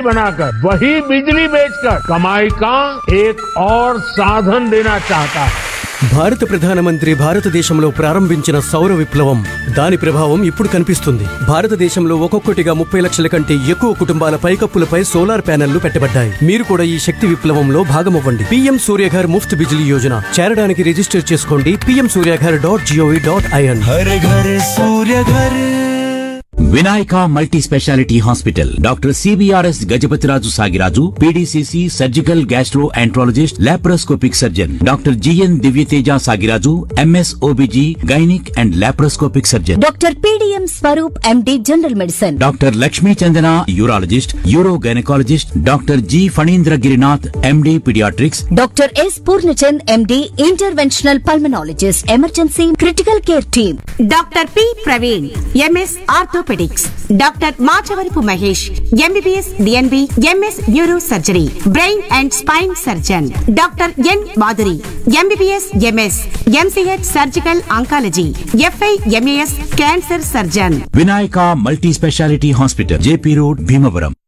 बनाकर वही बिजली बेचकर कमाई का एक और साधन देना चाहता है భారత ప్రధానమంత్రి భారతదేశంలో ప్రారంభించిన సౌర విప్లవం దాని ప్రభావం ఇప్పుడు కనిపిస్తుంది భారతదేశంలో ఒక్కొక్కటిగా ముప్పై లక్షల కంటే ఎక్కువ కుటుంబాల పైకప్పులపై సోలార్ ప్యానెళ్లు పెట్టబడ్డాయి మీరు కూడా ఈ శక్తి విప్లవంలో భాగమవ్వండి పీఎం సూర్యఘర్ ముఫ్త్ బిజిలీ యోజన చేరడానికి రిజిస్టర్ చేసుకోండి PM Suryaghar dot GOV dot IN Har Ghar Surya Ghar Vinayaka multi speciality hospital doctor CBRS Gajapathiraju Sagiraju PDCC surgical gastroenterologist laparoscopic surgeon doctor GN Divyateja Sagiraju MS OBG gynaec and laparoscopic surgeon doctor PDM Swaroop MD general medicine doctor Lakshmi Chandana urologist uro gynaecologist doctor G Phanindra Girinath MD paediatrics doctor S Purnachand MD interventional pulmonologist emergency critical care team doctor P Praveen MS orthopaedics doctor Machavarapu Mahesh MBBS DNB MS neuro surgery brain and spine surgeon doctor N Madhuri MBBS MS MCh surgical oncology FI MAS cancer surgeon Vinayaka multi speciality hospital JP road Bhimavaram